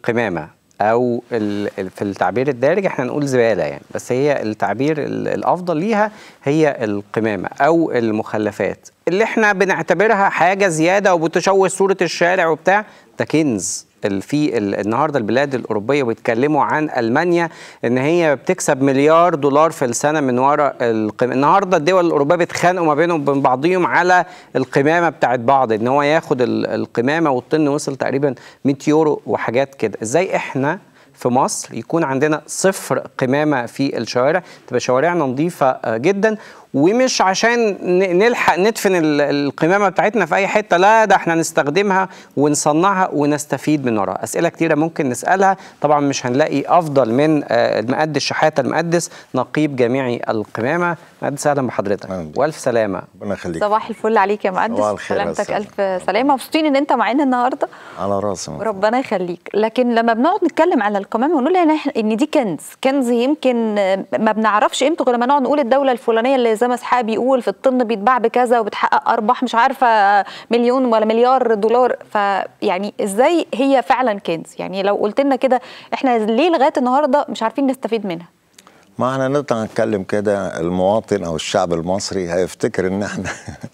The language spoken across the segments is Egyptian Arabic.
القمامه او ال- في التعبير الدارج احنا نقول زباله يعني بس هي التعبير ال- الافضل ليها هي القمامه او المخلفات اللي احنا بنعتبرها حاجه زياده وبتشوه صوره الشارع وبتاع ده كنز ال- في ال- النهارده البلاد الاوروبيه بيتكلموا عن المانيا ان هي بتكسب مليار دولار في السنه من وراء القمامه النهارده الدول الاوروبيه بيتخانقوا ما بينهم وبين بعضهم على القمامه بتاعت بعض ان هو ياخد ال- القمامه والطن وصل تقريبا 100 يورو وحاجات كده ازاي احنا في مصر يكون عندنا صفر قمامه في الشوارع تبقى شوارعنا نظيفه آه، جدا ومش عشان ن- نلحق ندفن ال- القمامه بتاعتنا في اي حته لا ده احنا نستخدمها ونصنعها ونستفيد من وراها اسئله كتيره ممكن نسالها طبعا مش هنلاقي افضل من آه، المقدس شحاته المقدس نقيب جميعي القمامه مقدس اهلا بحضرتك أهلاً بك. والف سلامه ربنا يخليك صباح الفل عليك يا مقدس صباح الخير يا سلامتك أستاذ. الف سلامه مبسوطين ان انت معانا النهارده على راسي من فوق. ربنا يخليك لكن لما بنقعد نتكلم على القمامه ونقول ان إحنا- ان دي كنز كنز يمكن آه، ما بنعرفش قيمته غير لما نقعد نقول الدوله الفلانيه اللي زي ما اسحاق بيقول في الطن بيتباع بكذا وبتحقق ارباح مش عارفه مليون ولا مليار دولار فيعني ازاي هي فعلا كنز يعني لو قلت لنا كده احنا ليه لغايه النهارده مش عارفين نستفيد منها ما احنا نطلع نتكلم كده المواطن او الشعب المصري هيفتكر ان احنا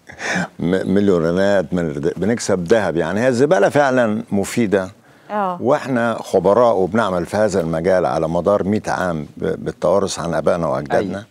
م- مليونيرات من- بنكسب ذهب يعني هي الزباله فعلا مفيده اه واحنا خبراء وبنعمل في هذا المجال على مدار 100 عام ب- بالتوارث عن ابائنا واجدادنا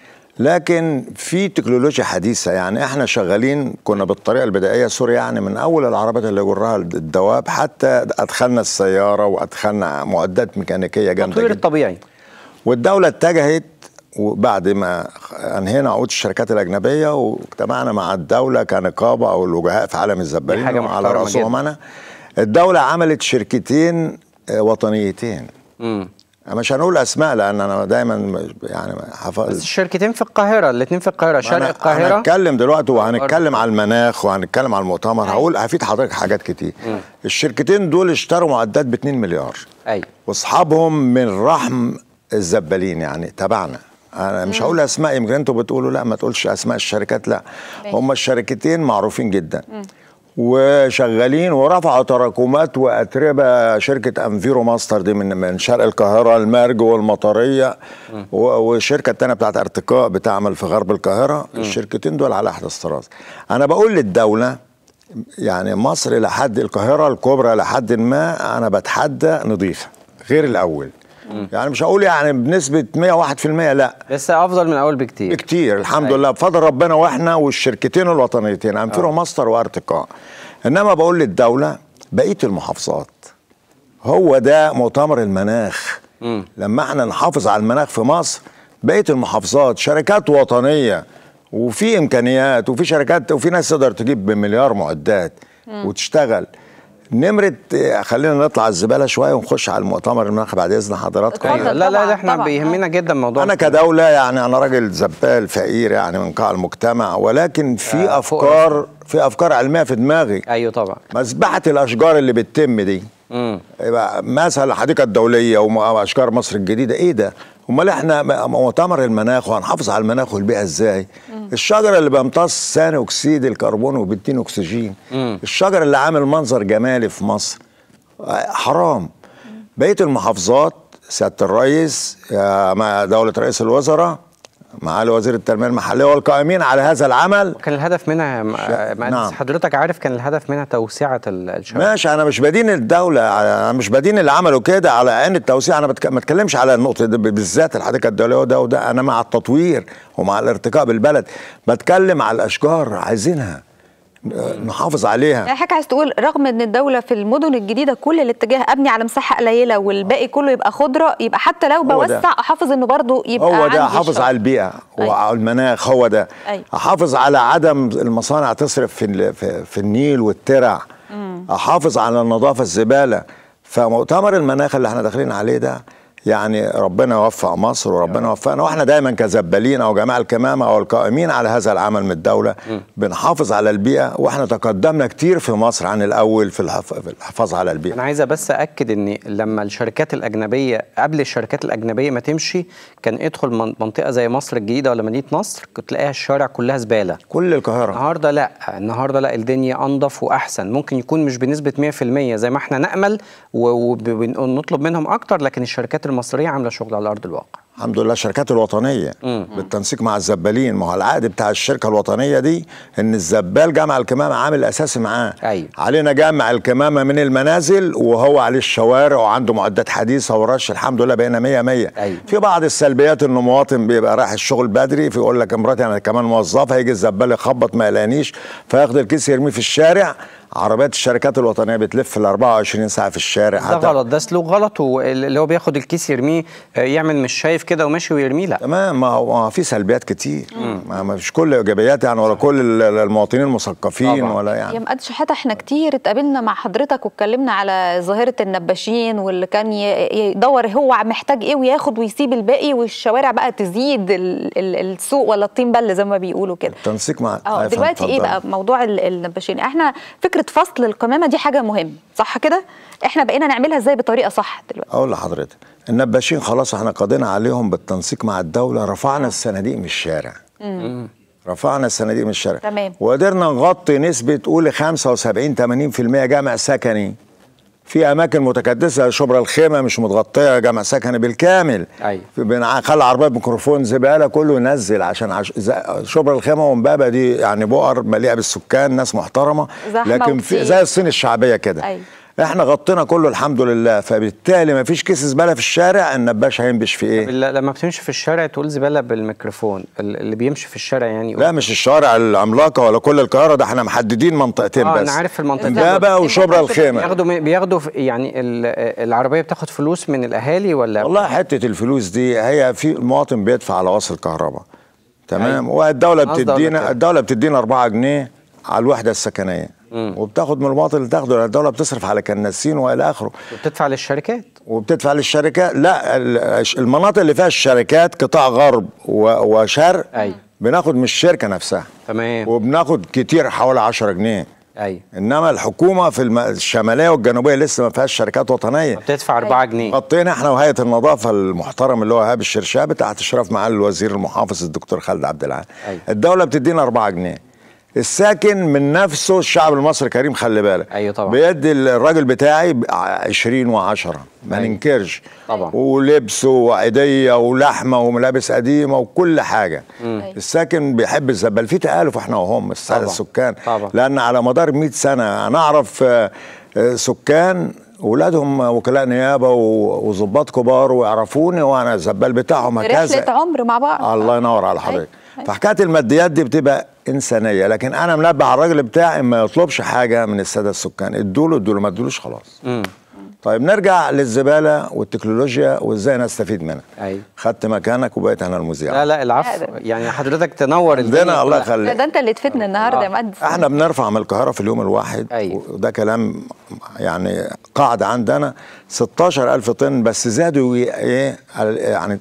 لكن في تكنولوجيا حديثه يعني احنا شغالين كنا بالطريقه البدائيه سوري يعني من اول العربيات اللي جرها الدواب حتى ادخلنا السياره وادخلنا معدات ميكانيكيه جامده التطوير جدا الطبيعي والدولة اتجهت وبعد ما انهينا عقود الشركات الاجنبيه واجتمعنا مع الدوله كنقابه او الوجهاء في عالم دي الزبالين حاجة وعلى محترمة راسهم جدا. انا الدوله عملت شركتين آه، وطنيتين امم مش هنقول اسماء لان انا دايما يعني بس حفظ الشركتين في القاهره الاثنين في القاهره شرق القاهره هنتكلم دلوقتي وهنتكلم على المناخ وهنتكلم على المؤتمر هقول هفيد حضرتك حاجات كتير الشركتين دول اشتروا معدات ب 2 مليار ايوه واصحابهم من رحم الزبالين يعني تبعنا انا مش هقول اسماء يمكن انتوا بتقولوا لا ما تقولش اسماء الشركات لا ماشي. هم الشركتين معروفين جدا وشغالين ورفعوا تراكمات واتربه شركه انفيرو ماستر دي من من شرق القاهره المرج والمطريه و- والشركه الثانيه بتاعت ارتقاء بتعمل في غرب القاهره الشركتين دول على احدث طراز انا بقول للدوله يعني مصر لحد القاهره الكبرى لحد ما انا بتحدى نظيفه غير الاول يعني مش هقول يعني بنسبه 101% لا لسه افضل من اول بكتير كتير الحمد أيوة. لله بفضل ربنا واحنا والشركتين الوطنيتين انفيرو ماستر وارتقاء انما بقول للدوله بقيه المحافظات هو ده مؤتمر المناخ مم. لما احنا نحافظ على المناخ في مصر بقيه المحافظات شركات وطنيه وفي امكانيات وفي شركات وفي ناس تقدر تجيب بمليار معدات وتشتغل نمرة آه، خلينا نطلع الزبالة شوية ونخش على المؤتمر المناخ بعد إذن حضراتكم اتفضل. ايوه لا لا طبعاً، ده احنا طبعاً. بيهمنا جدا موضوع انا كدوله يعني انا راجل زبال فقير يعني من قاع المجتمع ولكن في آه، فوق افكار في افكار علميه في دماغي ايوه طبعا مذبحه الاشجار اللي بتتم دي امم يبقى مثلا الحديقه الدوليه واشجار مصر الجديده ايه ده امال احنا م- مؤتمر المناخ وهنحافظ على المناخ والبيئه ازاي الشجره اللي بيمتص ثاني اكسيد الكربون وبيدينا اكسجين مم. الشجر اللي عامل منظر جمالي في مصر آه، حرام بقيه المحافظات سياده الرئيس يا مع دوله رئيس الوزراء معالي وزير التنميه المحليه والقائمين على هذا العمل كان الهدف منها م- شا- مهندس نعم. حضرتك عارف كان الهدف منها توسعه ال- الشباب ماشي انا مش بدين الدوله انا مش بدين اللي عملوا كده على عين التوسيع انا بتك... ما اتكلمش على النقطه دي بالذات الحديقه الدوليه وده وده انا مع التطوير ومع الارتقاء بالبلد بتكلم على الاشجار عايزينها نحافظ عليها يعني حضرتك عايز تقول رغم ان الدوله في المدن الجديده كل الاتجاه ابني على مساحه قليله والباقي كله يبقى خضره يبقى حتى لو هو ده. بوسع احافظ انه برضو يبقى هو عندي ده احافظ شجر. على البيئه أيوة. وعلى المناخ هو ده أيوة. احافظ على عدم المصانع تصرف في ال- في, في النيل والترع احافظ على النظافه الزباله فمؤتمر المناخ اللي احنا داخلين عليه ده يعني ربنا يوفق مصر وربنا يوفقنا واحنا دايما كزبالين او جماعه الكمامه او القائمين على هذا العمل من الدوله بنحافظ على البيئه واحنا تقدمنا كتير في مصر عن الاول في الحف- في الحفاظ على البيئه انا عايزه بس اكد ان لما الشركات الاجنبيه قبل الشركات الاجنبيه ما تمشي كان ادخل من- منطقه زي مصر الجديده ولا مدينه نصر كنت تلاقيها الشوارع كلها زباله كل القاهره النهارده لا النهارده لا الدنيا انضف واحسن ممكن يكون مش بنسبه 100% زي ما احنا نامل ونطلب منهم اكتر لكن الشركات المصريه عامله شغل على ارض الواقع الحمد لله الشركات الوطنيه بالتنسيق مع الزبالين ما هو العقد بتاع الشركه الوطنيه دي ان الزبال جمع الكمامه عامل اساسي معاه أيوة. علينا جمع الكمامه من المنازل وهو عليه الشوارع وعنده معدات حديثه ورش الحمد لله بقينا 100 100 أيوة. في بعض السلبيات انه مواطن بيبقى رايح الشغل بدري فيقول لك مراتي انا كمان موظفه هيجي الزبال يخبط ما يلاقينيش فياخد الكيس يرميه في الشارع عربيات الشركات الوطنيه بتلف ال 24 ساعه في الشارع ده غلط ده سلوك غلط واللي هو بياخد الكيس يرميه آه، يعمل مش شايف كده وماشي ويرميه لا تمام ما هو ما هو في سلبيات كتير ما ما فيش كل ايجابيات يعني ولا كل ال- ال- المواطنين مثقفين طبعاً. ولا يا يعني مقدس شحاته احنا كتير اتقابلنا مع حضرتك واتكلمنا على ظاهره النباشين واللي كان ي- يدور هو محتاج ايه وياخد ويسيب الباقي والشوارع بقى تزيد ال- ال- السوق ولا الطين بل زي ما بيقولوا كده تنسيق مع اه أيوة، دلوقتي ايه اتفضل. بقى موضوع ال- النباشين احنا فكره فصل القمامه دي حاجه مهمه صح كده احنا بقينا نعملها ازاي بطريقه صح دلوقتي اقول لحضرتك النباشين خلاص احنا قضينا عليهم بالتنسيق مع الدوله رفعنا الصناديق من الشارع رفعنا الصناديق من الشارع تمام. وقدرنا نغطي نسبه قول 75 80% جمع سكني في اماكن متكدسه شبرا الخيمه مش متغطيه جمع سكني بالكامل أيوة. في بنع- خلى عربيه ميكروفون زباله كله ينزل عشان عش... ز- شبرا الخيمه ومبابه دي يعني بؤر مليئه بالسكان ناس محترمه زحمة لكن في وكتير. زي الصين الشعبيه كده أيوة. احنا غطينا كله الحمد لله فبالتالي ما فيش كيس زباله في الشارع النباش هينبش في ايه لا- لما بتمشي في الشارع تقول زباله بالميكروفون ال- اللي بيمشي في الشارع يعني يقول لا مش الشوارع العملاقه ولا كل القاهره ده احنا محددين منطقتين آه، بس أنا عارف المنطقة دي. امبابه وشبرا الخيمه بياخدوا من- بياخدوا في- يعني ال- العربيه بتاخد فلوس من الاهالي ولا والله حته الفلوس دي هي في المواطن بيدفع على وصل كهرباء تمام أيوة. والدوله قصدي أقول لك بتدينا كده. الدوله بتدينا 4 جنيه على الوحده السكنيه وبتاخد من المواطن اللي تاخده لأن الدوله بتصرف على كناسين والى اخره بتدفع للشركات وبتدفع للشركات لا ال- المناطق اللي فيها الشركات قطاع غرب و- وشرق أيوة. بناخد من الشركه نفسها تمام وبناخد كتير حوالي 10 جنيه ايوه انما الحكومه في الم- الشماليه والجنوبيه لسه ما فيهاش شركات وطنيه بتدفع 4 جنيه غطينا احنا وهيئه النظافه المحترم اللي هو ايهاب الشرشابي تحت اشراف معالي الوزير المحافظ الدكتور خالد عبد العال أيوة. الدوله بتدينا 4 جنيه الساكن من نفسه الشعب المصري كريم خلي بالك أيوة طبعا. بيدي الراجل بتاعي ب 20 و10 ما أيوة. ننكرش طبعا. ولبسه وعيديه ولحمه وملابس قديمه وكل حاجه الساكن بيحب الزبال في تآلف احنا وهم الس- طبعا. السكان طبعا. لان على مدار 100 سنه انا اعرف آه، آه، سكان ولادهم وكلاء نيابه و- وظباط كبار ويعرفوني وانا الزبال بتاعهم هكذا رحله عمر مع بعض الله ينور على حضرتك أيوة. أيوة. فحكايه الماديات دي بتبقى انسانيه لكن انا منبه على الراجل بتاعي ما يطلبش حاجه من الساده السكان ادوا له ادوا له ما ادولوش خلاص طيب نرجع للزباله والتكنولوجيا وازاي نستفيد منها أيوة. خدت مكانك وبقيت انا المذيع لا لا العفو يعني حضرتك تنور الدنيا عندنا الله كلها. لا يخليك ده انت اللي تفيدنا النهارده يا آه. مقدس احنا بنرفع من القاهره في اليوم الواحد أيوة. وده كلام يعني قاعده عندنا 16000 طن بس زادوا ايه يعني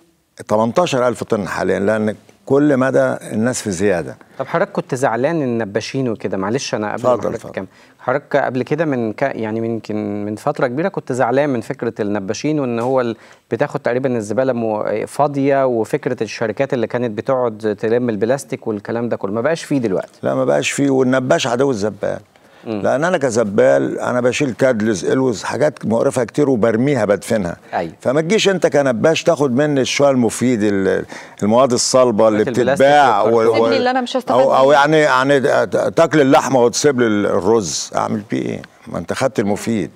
18000 طن حاليا لان كل مدى الناس في زياده طب حضرتك كنت زعلان النباشين وكده معلش انا قبل اتفضل، ما حضرتك اتفضل. تكمل حضرتك قبل كده من ك... يعني من يمكن من فتره كبيره كنت زعلان من فكره النباشين وان هو ال... بتاخد تقريبا الزباله مو... فاضيه وفكره الشركات اللي كانت بتقعد تلم البلاستيك والكلام ده كله ما بقاش فيه دلوقتي لا ما بقاش فيه والنباش عدو الزبال لان انا كزبال انا بشيل كادلز الوز حاجات مقرفه كتير وبرميها بدفنها أيوة. فما تجيش انت كنباش تاخد مني الشويه المفيد ال- المواد الصلبه اللي حاجات البلاستيك بتتباع والكرتون. سيب لي اللي أنا مش هستفاد او, أو منه. يعني يعني تاكل اللحمه وتسيب لي الرز اعمل بيه ايه ما انت خدت المفيد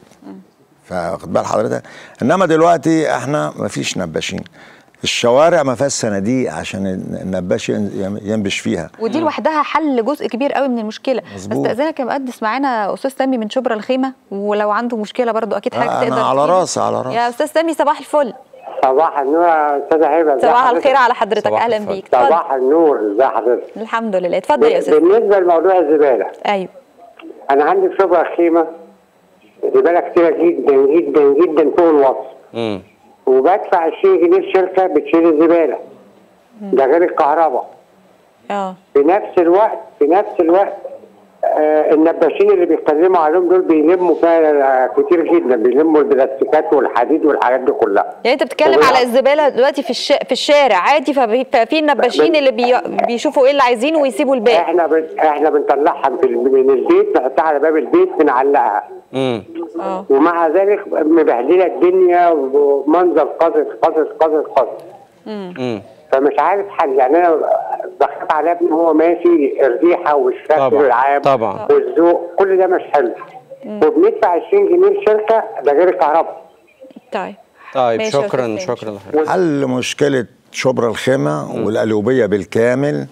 فاخد بال حضرتك انما دلوقتي احنا ما فيش نباشين الشوارع ما فيهاش صناديق عشان النباش ين- ينبش فيها ودي لوحدها حل جزء كبير قوي من المشكله مظبوط. استاذنك يا مقدس معانا استاذ سامي من شبرا الخيمه ولو عنده مشكله برضو اكيد حضرتك آه، أنا تقدر على تفيده. راسي، على راسي. يا استاذ سامي صباح الفل صباح النور يا استاذه هبه ازي صباح حضرتك؟ الخير على حضرتك صباح اهلا الفل. بيك اتفضل صباح النور ازي حضرتك الحمد لله اتفضل يا استاذ بالنسبه لموضوع الزباله ايوه انا عندي في شبرا الخيمه زباله كتيره جدا جدا جدا فوق الوصف امم وبدفع 20 جنيه الشركه بتشيل الزباله ده غير الكهرباء اه في نفس الوقت في نفس الوقت آه النباشين اللي بيتكلموا عليهم دول بيلموا فيها كتير جدا بيلموا البلاستيكات والحديد والحاجات دي كلها يعني انت بتتكلم وبيلعب- على الزباله دلوقتي في الش... في الشارع عادي فبي- ففي النباشين اللي بي... بيشوفوا ايه اللي عايزينه ويسيبوا الباقي احنا بن... احنا بنطلعها في ال- من البيت نحطها على باب البيت بنعلقها امم اه ومع ذلك مبهدله الدنيا ومنظر قذر قذر قذر قذر امم فمش عارف حل يعني انا بخاف على ابني وهو ماشي الريحه والشكل طبعاً، العام طبعاً. والذوق كل ده مش حلو وبندفع 20 جنيه الشركه ده غير الكهرباء طيب طيب ماشي يا شكرا أستاذ شكرا لحضرتك حل مشكله شبرا الخيمه والقليوبيه بالكامل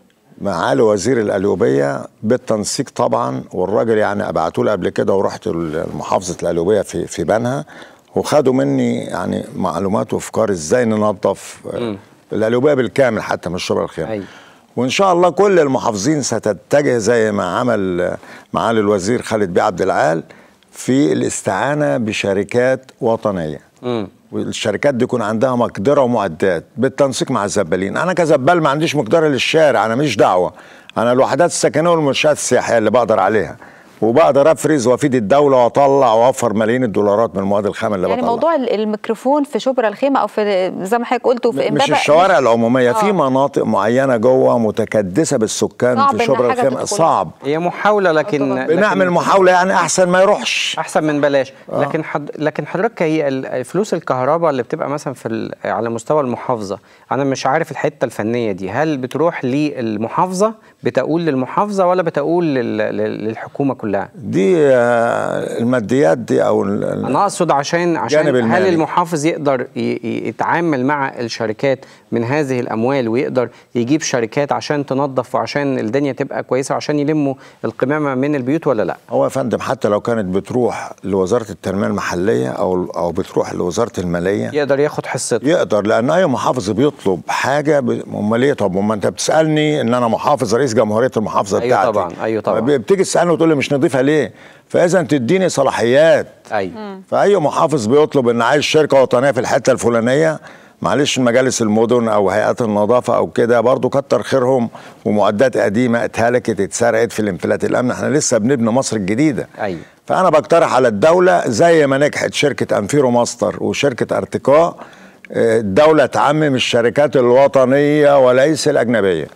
معالي وزير القليوبيه بالتنسيق طبعا والراجل يعني ابعتوا له قبل كده ورحت محافظه القليوبيه في في بنها وخدوا مني يعني معلومات وافكار ازاي ننظف آه، القليوبيه بالكامل حتى مش شبرا الخيمه أيوة. وان شاء الله كل المحافظين ستتجه زي ما عمل آه، معالي الوزير خالد بيه عبد العال في الاستعانه بشركات وطنيه امم والشركات دي يكون عندها مقدره ومعدات بالتنسيق مع الزبالين انا كزبال ما عنديش مقدره للشارع انا مش دعوه انا الوحدات السكنيه والمنشات السياحيه اللي بقدر عليها وبقدر افرز وافيد الدوله واطلع واوفر ملايين الدولارات من المواد الخام اللي يعني بطلع موضوع ال- الميكروفون في شبرا الخيمه او في زي ما حضرتك قلت وفي مش إمبابة الشوارع العموميه آه. في مناطق معينه جوه متكدسه بالسكان صعب في إن شبرا حاجة الخيمه تدخل. صعب هي محاولة لكن طبعاً. لكن بنعمل محاوله يعني احسن ما يروحش احسن من بلاش لكن حد لكن حضرتك هي ال- فلوس الكهرباء اللي بتبقى مثلا في ال- على مستوى المحافظه انا مش عارف الحته الفنيه دي هل بتروح للمحافظه بتقول للمحافظه ولا بتقول لل- لل- للحكومه كلها دي آه، الماديات دي او ال- ال- انا اقصد عشان عشان الجانب هل المالي. المحافظ يقدر ي- ي- يتعامل مع الشركات من هذه الاموال ويقدر يجيب شركات عشان تنظف وعشان الدنيا تبقى كويسه وعشان يلموا القمامه من البيوت ولا لا هو يا فندم حتى لو كانت بتروح لوزاره التنميه المحليه او او بتروح لوزاره الماليه يقدر ياخد حصته يقدر لان اي محافظ بيطلب حاجه ب- امال ايه طب ما انت بتسالني ان انا محافظ رئيس جمهوريه المحافظه أيوة بتاعتي طبعاً، أيوة طبعاً. ب- بتيجي تسالني وتقول لي مش نضيفه ليه فاذا تديني صلاحيات ايوه فاي محافظ بيطلب ان عايز شركه وطنيه في الحته الفلانيه معلش مجالس المدن او هيئات النظافه او كده برضو كتر خيرهم ومعدات قديمه اتهلكت اتسرقت في الانفلات الامن احنا لسه بنبني مصر الجديده أيوة. فانا بقترح على الدوله زي ما نجحت شركه انفيرو ماستر وشركه ارتقاء آه، الدوله تعمم الشركات الوطنيه وليس الاجنبيه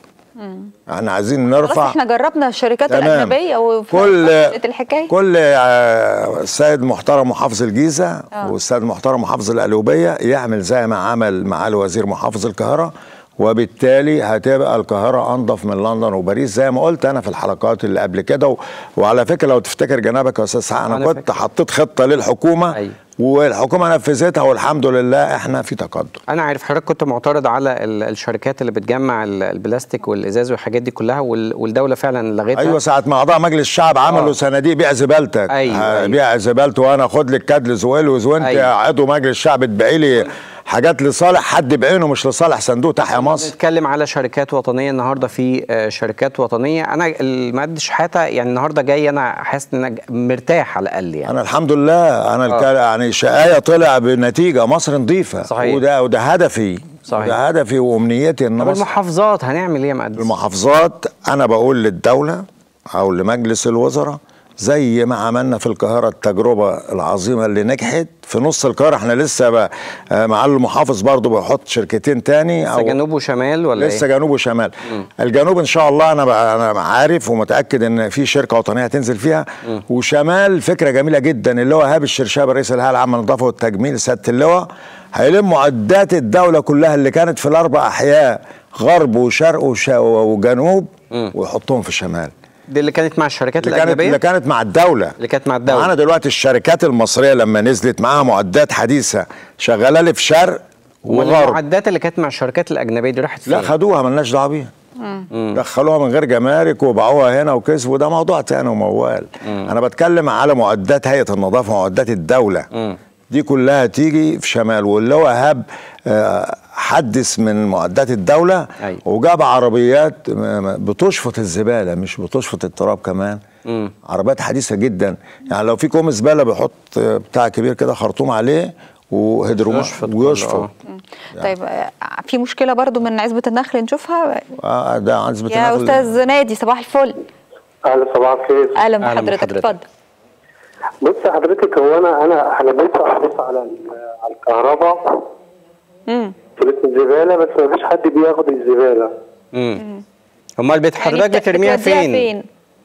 احنا عايزين خلاص نرفع احنا جربنا الشركات تمام. الاجنبيه وفي كل مسألة الحكايه كل آه، السيد محترم محافظ الجيزه آه. والسيد محترم محافظ القليوبيه يعمل زي ما عمل معالي وزير محافظ القاهره وبالتالي هتبقى القاهره انظف من لندن وباريس زي ما قلت انا في الحلقات اللي قبل كده و... وعلى فكره لو تفتكر جنابك يا استاذ سعد انا أنا كنت فاكر. حطيت خطه للحكومه أيوة. والحكومه نفذتها والحمد لله احنا في تقدم انا عارف حضرتك كنت معترض على ال- الشركات اللي بتجمع ال- البلاستيك والازاز والحاجات دي كلها وال- والدوله فعلا لغتها ايوه ساعه ما اعضاء مجلس الشعب عملوا آه. صناديق بيع زبالتك أيوة، آه، أيوة. بيع زبالته وانا خد لك كادل زويلوز وانت أيوة. عضو مجلس الشعب تبيعي لي حاجات لصالح حد بعينه مش لصالح صندوق تحيا مصر نتكلم على شركات وطنيه النهارده في آه، شركات وطنيه انا المادة شحاته يعني النهارده جاي انا حاسس ان أنا ج- مرتاح على الاقل يعني انا الحمد لله انا الك... يعني شقايه طلع بنتيجه مصر نظيفه صحيح. وده وده هدفي صحيح. وده هدفي وامنيتي ان طب مصر المحافظات هنعمل ايه يا مقدس؟ المحافظات انا بقول للدوله او لمجلس الوزراء زي ما عملنا في القاهره التجربه العظيمه اللي نجحت في نص القاهره احنا لسه ب- آه، معالي المحافظ برضه بيحط شركتين تاني لسه جنوب وشمال ولا لسه ايه؟ جنوب وشمال الجنوب ان شاء الله انا بقى انا عارف ومتاكد ان في شركه وطنيه هتنزل فيها وشمال فكره جميله جدا اللي هو هاب الشرشاب رئيس الهيئه العامه للنظافه والتجميل سياده اللواء هيلم معدات الدوله كلها اللي كانت في الاربع احياء غرب وشرق وش- وجنوب ويحطهم في الشمال دي اللي كانت مع الشركات اللي كانت الاجنبيه اللي كانت مع الدوله اللي كانت مع الدولة. معانا دلوقتي الشركات المصريه لما نزلت معاها معدات حديثه شغاله لي في شرق وغرب والمعدات اللي كانت مع الشركات الاجنبيه دي راحت فين؟ لا خدوها ملناش دعوه بيها دخلوها من غير جمارك وباعوها هنا وكسبوا ده موضوع تاني وموال انا بتكلم على معدات هيئه النظافه معدات الدوله دي كلها تيجي في شمال واللي هو هاب آه، حدث من معدات الدوله أيوة. وجاب عربيات م- م- بتشفط الزباله مش بتشفط التراب كمان عربيات حديثه جدا يعني لو في كوم زباله بيحط آه، بتاع كبير كده خرطوم عليه وهيدروما يشفط كله، ويشفط آه. طيب آه، في مشكله برضو من عزبه النخل نشوفها آه ده عزبة يا النخل. استاذ نادي صباح الفل اهلا صباح الخير اهلا أهلا بحضرتك بحضرتك. اتفضل بص حضرتك هو انا انا انا بنسى احرص على ال- على الكهرباء امم فلوس الزباله بس ما فيش حد بياخد الزباله امم امال بت- حضرتك بت- بترميها بتوديها فين؟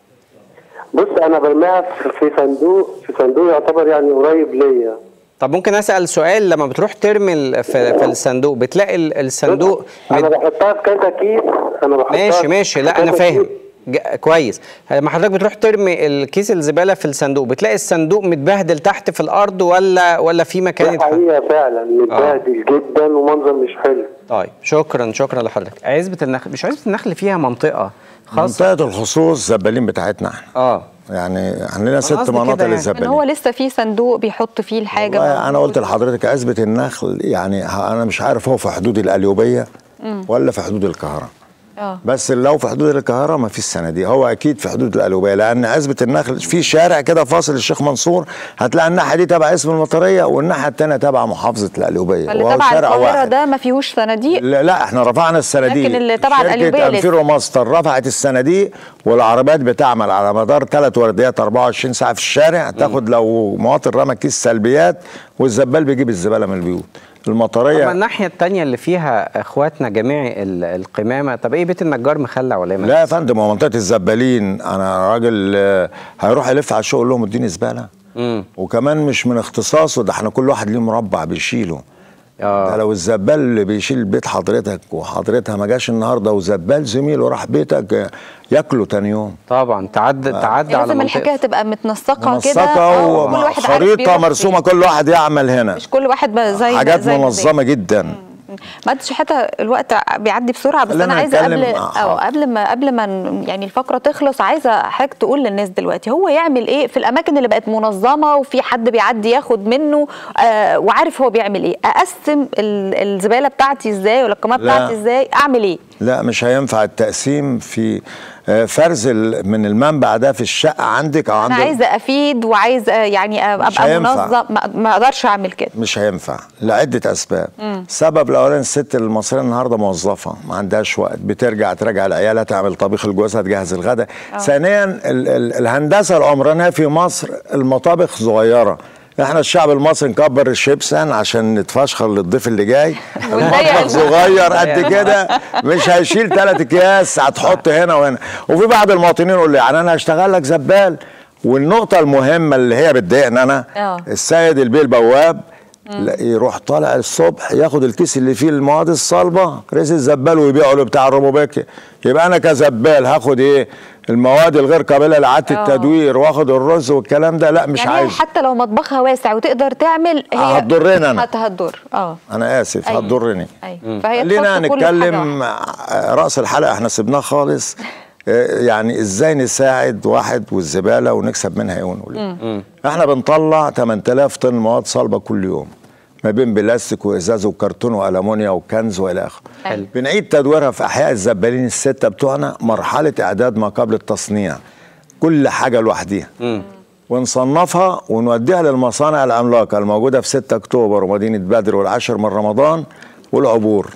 بص انا برميها في- في صندوق في صندوق يعتبر يعني قريب ليا طب ممكن اسال سؤال لما بتروح ترمي ال- في, في الصندوق بتلاقي ال- الصندوق انا مت- بحطها في كذا كيس انا بحطها ماشي ماشي في لا انا كذا فاهم كيس. ج- كويس لما حضرتك بتروح ترمي الكيس الزباله في الصندوق بتلاقي الصندوق متبهدل تحت في الارض ولا ولا في مكان ده يتحط حقيقه فعلا متبهدل جدا ومنظر مش حلو طيب شكرا شكرا لحضرتك عزبه النخل مش عزبه النخل فيها منطقه خاصه منطقة الخصوص زبالين بتاعتنا احنا اه يعني عندنا ست قصدي كده مناطق يعني. ان للزبالين هو لسه في صندوق بيحط فيه الحاجه والله انا قلت موجودة. لحضرتك عزبة النخل يعني ه- انا مش عارف هو في حدود القليوبية ولا في حدود القاهرة اه بس لو في حدود القاهرة ما فيش السنة دي هو أكيد في حدود القلوبية لأن عزبة النخل في شارع كده فاصل الشيخ منصور هتلاقي الناحية دي تبع اسم المطرية والناحية التانية تبع محافظة القليوبية فاللي وهو تبع شارع القاهره واحد. ده ما فيهوش صناديق لا, لا احنا رفعنا الصناديق لكن اللي تبع القليوبية شركة لسه. انفيرو ماستر رفعت الصناديق والعربيات بتعمل على مدار ثلاث ورديات 24 ساعة في الشارع تاخد لو مواطن رمى كيس سلبيات والزبال بيجيب الزبالة من البيوت طب المطرية الناحيه الثانيه اللي فيها اخواتنا جميعي ال- القمامه طب ايه بيت النجار مخلع ولا ايه لا يا فندم هو منطقه الزبالين انا راجل آه، هيروح يلف على الشغل لهم اديني زباله امم وكمان مش من اختصاصه ده احنا كل واحد ليه مربع بيشيله ده اه لو الزبال اللي بيشيل بيت حضرتك وحضرتها ما جاش النهارده وزبال زميله راح بيتك آه، ياكله تاني يوم طبعا تعدي تعدي على لازم الحكايه منطقه تبقى متنسقه كده منسقه آه، كل واحد عارف وخريطه بيروح مرسومه فين. كل واحد يعمل هنا مش كل واحد بقى زي حاجات زي ما منظمه جدا ما انتش حتى الوقت بيعدي بسرعه بس خلينا انا عايزه قبل نتكلم- اه آه. قبل ما قبل ما ن- يعني الفقره تخلص عايزه حضرتك تقول للناس دلوقتي هو يعمل ايه في الاماكن اللي بقت منظمه وفي حد بيعدي ياخد منه آه وعارف هو بيعمل ايه اقسم ال- الزباله بتاعتي ازاي ولا القمامه لا. بتاعتي ازاي اعمل ايه لا مش هينفع التقسيم في آه، فرز ال- من المنبع ده في الشقه عندك او انا عندك عايزه افيد وعايزه يعني مش ابقى هينفع. منظم ما- ما اقدرش اعمل كده مش هينفع لعدة أسباب السبب الأولاني الست المصرية النهاردة موظفة ما عندهاش وقت بترجع تراجع العيالة تعمل طبيخ لجوزها تجهز الغداء ثانيا ال ال الهندسة العمرانية في مصر المطابخ صغيرة احنا الشعب المصري نكبر الشيبسن عشان نتفشخر للضيف اللي جاي ونضيق المطبخ ال- صغير قد كده مش هيشيل ثلاث اكياس هتحط هنا وهنا وفي بعض المواطنين يقول لي يعني انا هشتغل لك زبال والنقطة المهمة اللي هي بتضايقني أنا آه. السيد البيه البواب لا يروح طالع الصبح ياخد الكيس اللي فيه المواد الصلبه رئيس الزبال ويبيعه له بتاع الروبوبيكي يبقى انا كزبال هاخد ايه المواد الغير قابله لاعاده آه. التدوير واخد الرز والكلام ده لا مش يعني هي عايز حتى لو مطبخها واسع وتقدر تعمل هي هتضرني أنا. هت- هتضر اه انا اسف أيوة. هتضرني ايوه فهي خلينا تحط كل حاجة نتكلم واحدة. آه، راس الحلقه احنا سيبناه خالص آه، يعني ازاي نساعد واحد والزباله ونكسب منها ايه ونقول إيه. احنا بنطلع 8000 طن مواد صلبه كل يوم ما بين بلاستيك وازاز وكرتون والومنيا وكنز والى اخره حلو. بنعيد تدويرها في احياء الزبالين السته بتوعنا مرحله اعداد ما قبل التصنيع كل حاجه لوحديها ونصنفها ونوديها للمصانع العملاقه الموجوده في 6 اكتوبر ومدينه بدر والعاشر من رمضان والعبور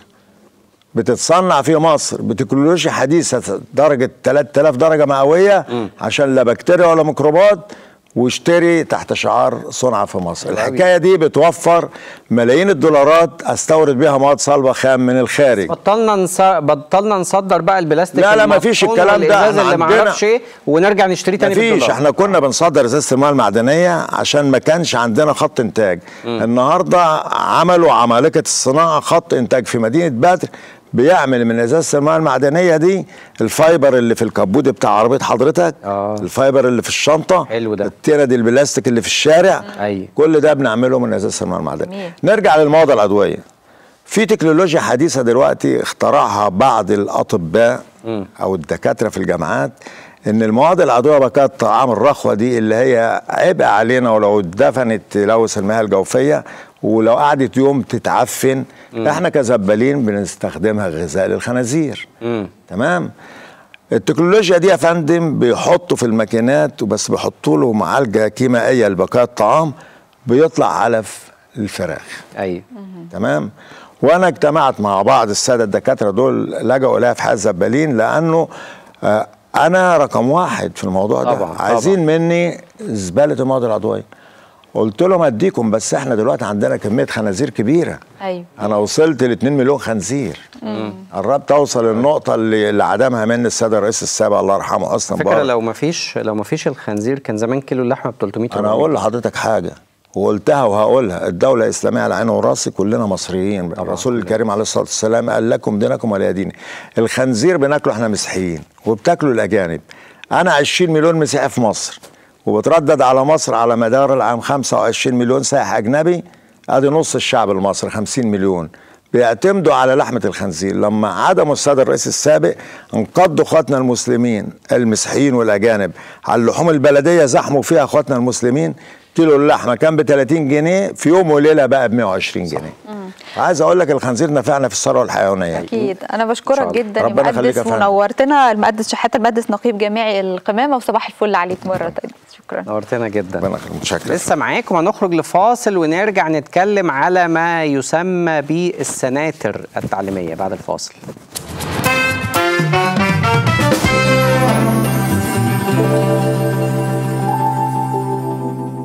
بتتصنع في مصر بتكنولوجيا حديثه درجه 3000 درجه مئويه عشان لا بكتيريا ولا ميكروبات واشتري تحت شعار صنع في مصر الحكايه دي بتوفر ملايين الدولارات استورد بيها مواد صلبه خام من الخارج بطلنا نص... بطلنا نصدر بقى البلاستيك لا، لا، مفيش المطحون الكلام ده. والإزاز احنا اللي ما عندنا- اعرفش ايه ونرجع نشتريه تاني مفيش بالدولار. احنا كنا بنصدر ازازه المياه المعدنيه عشان ما كانش عندنا خط انتاج النهارده عملوا عمالقه الصناعه خط انتاج في مدينه بدر بيعمل من ازازه المياه المعدنيه دي الفايبر اللي في الكبود بتاع عربيه حضرتك آه. الفايبر اللي في الشنطه حلو ده. التيره دي البلاستيك اللي في الشارع أيوة. كل ده بنعمله من ازازه المياه المعدنيه جميل. نرجع للمواد العضويه في تكنولوجيا حديثة دلوقتي اخترعها بعض الأطباء أو الدكاترة في الجامعات إن المواد العضوية بقايا الطعام الرخوة دي اللي هي عبء علينا ولو اتدفنت تلوث المياه الجوفية ولو قعدت يوم تتعفن احنا كزبالين بنستخدمها غذاء للخنازير تمام التكنولوجيا دي يا فندم بيحطوا في الماكينات وبس بيحطوا له معالجه كيميائيه لبقايا الطعام بيطلع علف الفراخ ايوه تمام وانا اجتمعت مع بعض الساده الدكاتره دول لجأوا اليها في حال زبالين لانه آه، انا رقم واحد في الموضوع ده طبعاً، عايزين مني زباله المواد العضويه قلت لهم اديكم بس احنا دلوقتي عندنا كميه خنازير كبيره ايوه انا وصلت ل 2 مليون خنزير قربت اوصل للنقطه اللي, اللي عدمها مني الساده الرئيس السابق الله يرحمه اصلا فكره بره. لو ما فيش لو ما فيش الخنزير كان زمان كيلو اللحمه ب 300 انا هقول لحضرتك حاجه وقلتها وهقولها الدولة الإسلامية على عيني وراسي كلنا مصريين الرسول الكريم عليه الصلاة والسلام قال لكم دينكم ولي ديني الخنزير بناكله احنا مسيحيين وبتاكلوا الأجانب أنا 20 مليون مسيحي في مصر وبتردد على مصر على مدار العام 25 مليون سائح أجنبي ادي نص الشعب المصري 50 مليون بيعتمدوا على لحمة الخنزير لما عدموا السادة الرئيس السابق انقضوا اخواتنا المسلمين المسيحيين والأجانب على اللحوم البلدية زحموا فيها اخواتنا المسلمين كيلو اللحمة كان ب 30 جنيه في يوم وليلة بقى ب 120 جنيه عايز اقول لك الخنزير نفعنا في الثروة الحيوانية اكيد انا إن شاء بشكرك الله. جدا يا ربنا يخليك مقدس يا فندم. ونورتنا المقدس شحاته المقدس نقيب جامعي القمامه وصباح الفل عليك مره تانية شكرا نورتنا جدا ربنا يخليك متشكر لسه معاكم هنخرج لفاصل ونرجع نتكلم على ما يسمى بالسناتر التعليميه بعد الفاصل